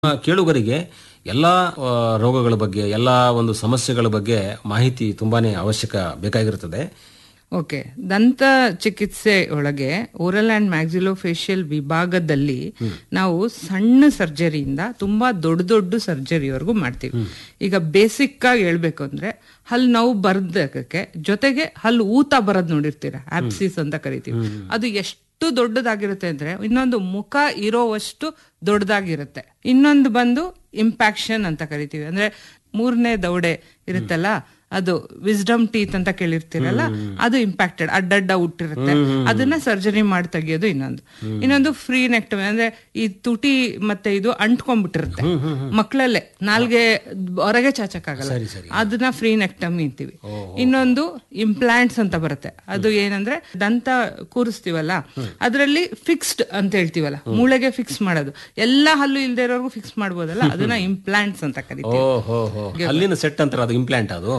ಆ, ಕೇಳುಗರಿಗೆ ಎಲ್ಲ ಆ, ರೋಗಗಳ ಬಗ್ಗೆ ಎಲ್ಲ ಒಂದು ಸಮಸ್ಯೆಗಳ ಬಗ್ಗೆ ಮಾಹಿತಿ ತುಂಬಾನೇ ಅವಶ್ಯಕ ಬೇಕಾಗಿರುತ್ತದೆ ಓಕೆ ದಂತ ಚಿಕಿತ್ಸೆ ಒಳಗೆ ಓರಲ್ ಅಂಡ್ ಮ್ಯಾಕ್ಸಿಲೋಫೇಶಿಯಲ್ ವಿಭಾಗದಲ್ಲಿ ನಾವು ಸಣ್ಣ ಸರ್ಜರಿಯಿಂದ ತುಂಬಾ ದೊಡ್ಡ ದೊಡ್ಡ ಸರ್ಜರಿವರೆಗೂ ಮಾಡ್ತೀವಿ ಈಗ ಬೇಸಿಕ್ ಆಗಿ ಹೇಳ್ಬೇಕು ಅಂದ್ರೆ ಹಲ್ಲು ನೋವು ಬರ್ದಕ್ಕೆ ಜೊತೆಗೆ ಹಲ್ಲು ಊತ ಬರೋದ್ ನೋಡಿರ್ತೀರ ಆಪ್ಸಿಸ್ ಅಂತ ಕರಿತೀವಿ ಅದು ಎಷ್ಟು ದೊಡ್ಡದಾಗಿರುತ್ತೆ ಅಂದ್ರೆ ಇನ್ನೊಂದು ಮುಖ ಇರೋವಷ್ಟು ದೊಡ್ಡದಾಗಿರುತ್ತೆ ಇನ್ನೊಂದು ಬಂದು ಇಂಪ್ಯಾಕ್ಷನ್ ಅಂತ ಕರಿತೀವಿ ಅಂದ್ರೆ ಮೂರನೇ ದೌಡೆ ಇರುತ್ತಲ್ಲ ಅದು ವಿಸ್ಡಮ್ ಟೀತ್ ಅಂತ ಕೇಳಿರ್ತೀರಲ್ಲ ಅದು ಇಂಪ್ಯಾಕ್ಟೆಡ್ ಅಡ್ಡಡ್ಡ ಹುಟ್ಟಿರುತ್ತೆ ಅದನ್ನ ಸರ್ಜರಿ ಮಾಡಿ ತೆಗಿಯೋದು ಇನ್ನೊಂದು ಇನ್ನೊಂದು ಫ್ರೀ ನೆಕ್ಟಮಿ ಅಂದ್ರೆ ಈ ತುಟಿ ಮತ್ತೆ ಇದು ಅಂಟ್ಕೊಂಡ್ಬಿಟ್ಟಿರುತ್ತೆ ಮಕ್ಕಳಲ್ಲೇ ನಾಲ್ಗೆ ಹೊರಗೆ ಚಾಚಕ್ಕಾಗಲ್ಲ ಅದನ್ನ ಫ್ರೀ ನೆಕ್ಟಮಿ ಅಂತೀವಿ ಇನ್ನೊಂದು ಇಂಪ್ಲಾಂಟ್ಸ್ ಅಂತ ಬರುತ್ತೆ ಅದು ಏನಂದ್ರೆ ದಂತ ಕೂರಿಸ್ತೀವಲ್ಲ ಅದರಲ್ಲಿ ಫಿಕ್ಸ್ಡ್ ಅಂತ ಹೇಳ್ತೀವಲ್ಲ ಮೂಳೆಗೆ ಫಿಕ್ಸ್ ಮಾಡೋದು ಎಲ್ಲಾ ಹಲ್ಲು ಇಲ್ದೇ ಇರೋರ್ಗು ಫಿಕ್ಸ್ ಮಾಡ್ಬೋದಲ್ಲ ಅದನ್ನ ಇಂಪ್ಲಾಂಟ್ಸ್ ಅಂತ ಕರಿತೀವಿ ಓ ಹೋ ಹೋ ಅಲ್ಲಿನ ಸೆಟ್ ಅಂತಾರೆ ಅದು ಇಂಪ್ಲಾಂಟ್ ಅದು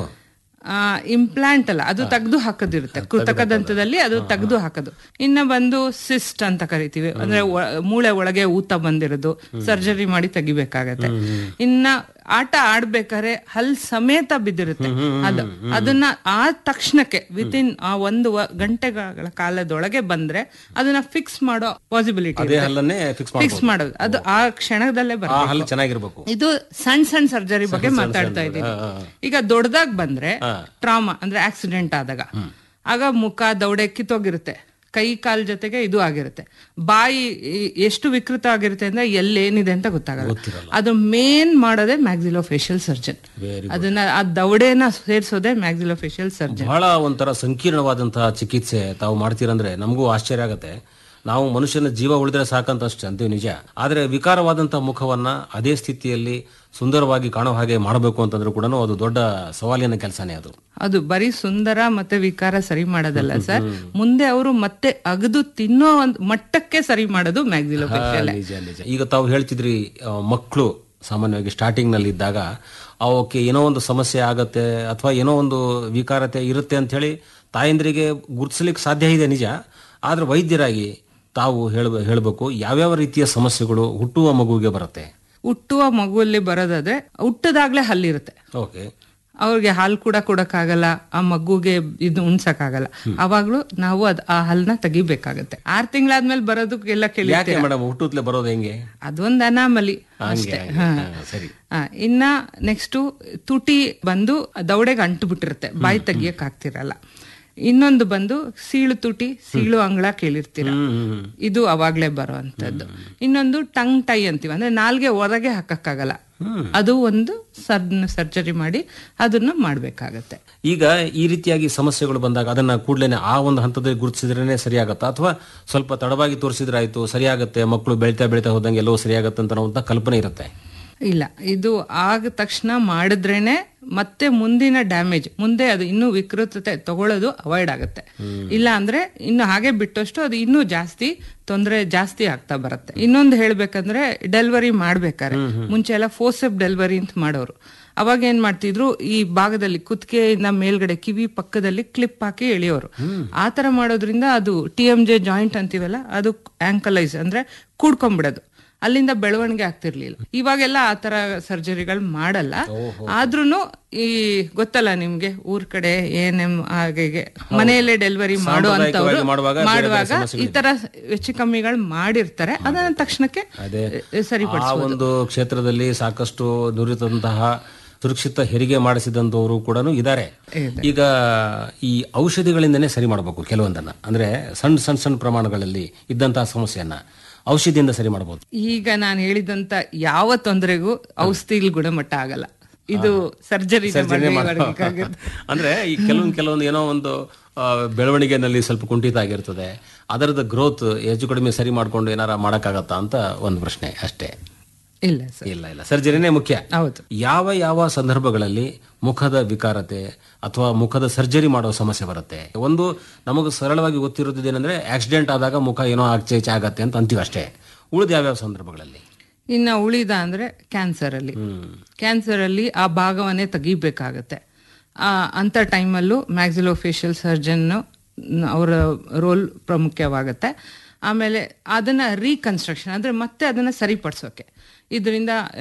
ಇಂಪ್ಲಾಂಟ್ ಅಲ್ಲ ಅದು ತೆಗೆದು ಹಾಕೋದಿರುತ್ತೆ ಕೃತಕ ದಂತದಲ್ಲಿ ಅದು ತೆಗೆದು ಹಾಕೋದು ಇನ್ನ ಬಂದು ಸಿಸ್ಟ್ ಅಂತ ಕರಿತೀವಿ ಅಂದ್ರೆ ಒ- ಮೂಳೆ ಒಳಗೆ ಊತ ಬಂದಿರೋದು ಸರ್ಜರಿ ಮಾಡಿ ತೆಗಿಬೇಕಾಗತ್ತೆ ಇನ್ನ ಆಟ ಆಡ್ಬೇಕಾದ್ರೆ ಹಲ್ ಸಮೇತ ಬಿದ್ದಿರುತ್ತೆ ಅದು ಅದನ್ನ ಆ ತಕ್ಷಣಕ್ಕೆ ವಿತಿನ್ ಆ ಒಂದು ವ- ಗಂಟೆಗಳ ಕಾಲದೊಳಗೆ ಬಂದ್ರೆ ಅದನ್ನ ಫಿಕ್ಸ್ ಮಾಡೋ ಪಾಸಿಬಿಲಿಟಿ ಅದೇ ಹಲ್ಲನ್ನೇ ಫಿಕ್ಸ್ ಮಾಡಿ ಫಿಕ್ಸ್ ಮಾಡೋದು ಅದು ಆ ಕ್ಷಣದಲ್ಲೇ ಆ ಬರುತ್ತೆ ಹಲ್ಲು ಚೆನ್ನಾಗಿರ್ಬೇಕು ಇದು ಸಣ್ಣ ಸಣ್ಣ ಸರ್ಜರಿ ಬಗ್ಗೆ ಮಾತಾಡ್ತಾ ಇದ್ದೀನಿ ಈಗ ದೊಡ್ಡದಾಗ್ ಬಂದ್ರೆ ಟ್ರಾಮಾ ಅಂದ್ರೆ ಆಕ್ಸಿಡೆಂಟ್ ಆದಾಗ ಆಗ ಮುಖ ದೌಡೆ ಕಿತ್ತೋಗಿರುತ್ತೆ ಕೈ ಕಾಲ್ ಜೊತೆಗೆ ಇದು ಆಗಿರುತ್ತೆ ಬಾಯಿ ಈ- ಎಷ್ಟು ವಿಕೃತ ಆಗಿರುತ್ತೆ ಅಂದ್ರೆ ಎಲ್ಲೇನಿದೆ ಅಂತ ಗೊತ್ತಾಗಲ್ಲ ಅದು ಮೇನ್ ಮಾಡೋದೇ ಮ್ಯಾಕ್ಸಿಲೋಫೇಶಿಯಲ್ ಸರ್ಜನ್ ಅದನ್ನ ಆ ದೌಡೆನ ಸೇರಿಸೋದೇ ಮ್ಯಾಕ್ಸಿಲೋಫೇಶಿಯಲ್ ಸರ್ಜನ್ ಬಹಳ ಒಂಥರ ಸಂಕೀರ್ಣವಾದಂತಹ ಚಿಕಿತ್ಸೆ ತಾವು ಮಾಡ್ತೀರಂದ್ರೆ ನಮಗೂ ಆಶ್ಚರ್ಯ ಆಗತ್ತೆ ನಾವು ಮನುಷ್ಯನ ಜೀವ ಉಳಿದ್ರೆ ಸಾಕಂತ ಅಷ್ಟೇ ಅಂತೀವಿ ನಿಜ ಆದ್ರೆ ವಿಕಾರವಾದಂತಹ ಮುಖವನ್ನ ಅದೇ ಸ್ಥಿತಿಯಲ್ಲಿ ಸುಂದರವಾಗಿ ಕಾಣೋ ಹಾಗೆ ಮಾಡಬೇಕು ಅಂತಂದ್ರೂ ಕೂಡ ಅದು ದೊಡ್ಡ ಸವಾಲಿನ ಕೆಲಸನೇ ಅದು ಅದು ಬರೀ ಸುಂದರ ಮತ್ತೆ ವಿಕಾರ ಸರಿ ಮಾಡೋದಲ್ಲ ಸರ್ ಮುಂದೆ ಅವರು ಮತ್ತೆ ಅಗದು ತಿನ್ನೋ ಒಂದು ಮಟ್ಟಕ್ಕೆ ಸರಿ ಮಾಡೋದು ಮ್ಯಾಕ್ಸಿಲೋಫೇಶಿಯಲ್ ನಿಜ ನಿಜ ಈಗ ತಾವು ಹೇಳ್ತಿದ್ರಿ ಮಕ್ಕಳು ಸಾಮಾನ್ಯವಾಗಿ ಸ್ಟಾರ್ಟಿಂಗ್ ನಲ್ಲಿ ಇದ್ದಾಗ ಅವಕ್ಕೆ ಏನೋ ಒಂದು ಸಮಸ್ಯೆ ಆಗತ್ತೆ ಅಥವಾ ಏನೋ ಒಂದು ವಿಕಾರತೆ ಇರುತ್ತೆ ಅಂತ ಹೇಳಿ ತಾಯಂದ್ರಿಗೆ ಗುರುತಿಸ್ಲಿಕ್ಕೆ ಸಾಧ್ಯ ಇದೆ ನಿಜ ಆದ್ರೆ ವೈದ್ಯರಾಗಿ ತಾವು ಹೇಳ ಹೇಳಬೇಕು ಯಾವ್ಯಾವ ರೀತಿಯ ಸಮಸ್ಯೆಗಳು ಹುಟ್ಟುವ ಮಗುವಿಗೆ ಬರುತ್ತೆ ಹುಟ್ಟುವ ಮಗುವಲ್ಲಿ ಬರೋದಾದ್ರೆ ಹುಟ್ಟದಾಗ್ಲೇ ಹಲ್ಲಿರುತ್ತೆ ಓಕೆ ಅವ್ರಿಗೆ ಹಾಲು ಕೂಡ ಕೊಡಕ್ಕಾಗಲ್ಲ ಆ ಮಗುಗೆ ಇದು ಉಣ್ಸಕ್ಕಾಗಲ್ಲ ಅವಾಗ್ಲೂ ನಾವು ಅದ್ ಆ ಹಲ್ನ ತೆಗಿಬೇಕಾಗತ್ತೆ ಆರ್ ತಿಂಗಳಾದ್ಮೇಲೆ ಬರೋದಕ್ಕೆಲ್ಲ ಕೇಳಿ ಯಾಕೆ ಮೇಡಮ್ ಹುಟ್ಟುತ್ತಲೇ ಬರೋದು ಹೆಂಗೆ ಅದೊಂದು ಅನಾಮಲಿ ಹಂಗೆ ಹಂಗೆ. ಹಾ, ಸರಿ ಆ, ಇನ್ನ ನೆಕ್ಸ್ಟ್ ತುಟಿ ಬಂದು ದೌಡೆಗೆ ಅಂಟು ಬಿಟ್ಟಿರುತ್ತೆ ಬಾಯಿ ತೆಗಿಯಕ್ ಆಗ್ತಿರಲ್ಲ ಇನ್ನೊಂದು ಬಂದು ಸೀಳು ತುಟಿ ಸೀಳು ಅಂಗಳ ಕೇಳಿರ್ತೀರ ಇದು ಅವಾಗ್ಲೇ ಬರುವಂತದ್ದು ಇನ್ನೊಂದು ಟಂಗ್ ಟೈ ಅಂತೀವಿ ಅಂದ್ರೆ ನಾಲ್ಗೆ ಹೊರಗೆ ಹಾಕಕ್ಕಾಗಲ್ಲ ಅದು ಒಂದು ಸರ್ಜರಿ ಮಾಡಿ ಅದನ್ನ ಮಾಡ್ಬೇಕಾಗತ್ತೆ ಈಗ ಈ ರೀತಿಯಾಗಿ ಸಮಸ್ಯೆಗಳು ಬಂದಾಗ ಅದನ್ನ ಕೂಡಲೇ ಆ ಒಂದು ಹಂತದಲ್ಲಿ ಗುರುತಿಸಿದ್ರೇನೆ ಸರಿಯಾಗತ್ತಾ ಅಥವಾ ಸ್ವಲ್ಪ ತಡವಾಗಿ ತೋರಿಸಿದ್ರೆ ಆಯ್ತು ಸರಿಯಾಗತ್ತೆ ಮಕ್ಕಳು ಬೆಳಿತಾ ಬೆಳಿತಾ ಹೋದಂಗೆ ಎಲ್ಲವೂ ಸರಿಯಾಗತ್ತೆ ಅಂತ ಅನ್ನುವಂಥ ಕಲ್ಪನೆ ಇರುತ್ತೆ ಇಲ್ಲ ಇದು ಆಗ ತಕ್ಷಣ ಮಾಡಿದ್ರೇನೆ ಮತ್ತೆ ಮುಂದಿನ ಡ್ಯಾಮೇಜ್ ಮುಂದೆ ಅದು ಇನ್ನೂ ವಿಕೃತತೆ ತಗೊಳ್ಳೋದು ಅವಾಯ್ಡ್ ಆಗುತ್ತೆ ಇಲ್ಲ ಅಂದ್ರೆ ಇನ್ನು ಹಾಗೆ ಬಿಟ್ಟಷ್ಟು ಅದು ಇನ್ನೂ ಜಾಸ್ತಿ ತೊಂದರೆ ಜಾಸ್ತಿ ಆಗ್ತಾ ಬರುತ್ತೆ ಇನ್ನೊಂದು ಹೇಳ್ಬೇಕಂದ್ರೆ ಡೆಲಿವರಿ ಮಾಡ್ಬೇಕಾರೆ ಮುಂಚೆ ಎಲ್ಲ ಫೋರ್ಸೆಪ್ ಡೆಲಿವರಿ ಅಂತ ಮಾಡೋರು ಅವಾಗ ಏನ್ ಮಾಡ್ತಿದ್ರು ಈ ಭಾಗದಲ್ಲಿ ಕುತ್ತಿಗೆಯಿಂದ ಮೇಲ್ಗಡೆ ಕಿವಿ ಪಕ್ಕದಲ್ಲಿ ಕ್ಲಿಪ್ ಹಾಕಿ ಎಳೆಯೋರು ಆ ತರ ಮಾಡೋದ್ರಿಂದ ಅದು ಟಿ ಎಂ ಜೆ ಜಾಯಿಂಟ್ ಅಂತೀವಲ್ಲ ಅದು ಆಂಕಲೈಸ್ ಅಂದ್ರೆ ಕೂಡ್ಕೊಂಡ್ಬಿಡೋದು ಅಲ್ಲಿಂದ ಬೆಳವಣಿಗೆ ಆಗ್ತಿರ್ಲಿಲ್ಲ ಇವಾಗೆಲ್ಲ ಆ ತರ ಸರ್ಜರಿಗಳು ಮಾಡಲ್ಲ ಆದ್ರೂನು ಈ ಗೊತ್ತಲ್ಲ ನಿಮ್ಗೆ ಊರ್ ಕಡೆ ಎನ್ ಎಂ ಹಾಗೆ ಮನೆಯಲ್ಲೇ ಡೆಲಿವರಿ ಮಾಡುವಂತವ್ರು ಮಾಡುವಾಗ ಬೇರೆ ಬೇರೆ ಮಾಡುವಾಗ ಈ ತರ ಹೆಚ್ಚು ಕಮ್ಮಿಗಳು ಮಾಡಿರ್ತಾರೆ ಅದನ್ನ ತಕ್ಷಣಕ್ಕೆ ಅದೇ ಸರಿಪಡಿಸ ಆ ಒಂದು ಕ್ಷೇತ್ರದಲ್ಲಿ ಸಾಕಷ್ಟು ನುರಿತಂತಹ ಸುರಕ್ಷಿತ ಹೆರಿಗೆ ಮಾಡಿಸಿದಂತವರು ಕೂಡ ಇದ್ದಾರೆ ಈಗ ಈ ಔಷಧಿಗಳಿಂದನೇ ಸರಿ ಮಾಡಬೇಕು ಕೆಲವೊಂದನ್ನ ಅಂದ್ರೆ ಸಣ್ಣ ಸಣ್ಣ ಸಣ್ಣ ಪ್ರಮಾಣಗಳಲ್ಲಿ ಇದ್ದಂತಹ ಸಮಸ್ಯೆಯನ್ನ ಔಷಧಿಯಿಂದ ಸರಿ ಮಾಡಬಹುದು ಈಗ ನಾನು ಹೇಳಿದಂತ ಯಾವ ತೊಂದರೆಗೂ ಔಷಧಿ ಗುಣಮಟ್ಟ ಆಗಲ್ಲ ಇದು ಸರ್ಜರಿ ಅಂದ್ರೆ ಈ ಕೆಲವೊಂದು ಕೆಲವೊಂದು ಏನೋ ಒಂದು ಆ, ಬೆಳವಣಿಗೆನಲ್ಲಿ ಸ್ವಲ್ಪ ಕುಂಠಿತ ಆಗಿರ್ತದೆ ಅದರದ ಗ್ರೋತ್ ಹೆಚ್ಚು ಕಡಿಮೆ ಸರಿ ಮಾಡ್ಕೊಂಡು ಏನಾರ ಮಾಡಕ್ಕಾಗತ್ತಾ ಅಂತ ಒಂದು ಪ್ರಶ್ನೆ ಅಷ್ಟೇ ಇಲ್ಲ ಸರ್ ಇಲ್ಲ ಇಲ್ಲ ಸರ್ಜರಿನೇ ಮುಖ್ಯ ಹೌದು ಯಾವ ಯಾವ ಸಂದರ್ಭಗಳಲ್ಲಿ ಮುಖದ ವಿಕಾರತೆ ಅಥವಾ ಮುಖದ ಸರ್ಜರಿ ಮಾಡೋ ಸಮಸ್ಯೆ ಬರುತ್ತೆ ಒಂದು ನಮಗೆ ಸರಳವಾಗಿ ಗೊತ್ತಿರೋದು ಏನಂದ್ರೆ ಆಕ್ಸಿಡೆಂಟ್ ಆದಾಗ ಮುಖ ಏನೋ ಆಚೆ ಈಚೆ ಆಗತ್ತೆ ಅಂತ ಅಂತೀವಿ ಅಷ್ಟೇ ಉಳಿದ ಯಾವ್ಯಾವ ಸಂದರ್ಭಗಳಲ್ಲಿ ಇನ್ನ ಉಳಿದ ಅಂದ್ರೆ ಕ್ಯಾನ್ಸರ್ ಅಲ್ಲಿ ಕ್ಯಾನ್ಸರ್ ಅಲ್ಲಿ ಆ ಭಾಗವನ್ನೇ ತೆಗಿಬೇಕಾಗತ್ತೆ ಆ ಅಂತ ಟೈಮಲ್ಲೂ ಮ್ಯಾಕ್ಸಿಲೋಫೇಶಿಯಲ್ ಸರ್ಜನ್ ಅವರ ರೋಲ್ ಪ್ರಾಮುಖ್ಯವಾಗುತ್ತೆ ಆಮೇಲೆ ಅದನ್ನ ರೀಕನ್ಸ್ಟ್ರಕ್ಷನ್ ಅಂದ್ರೆ ಮತ್ತೆ ಅದನ್ನ ಸರಿಪಡಿಸೋಕೆ ಇದರಿಂದ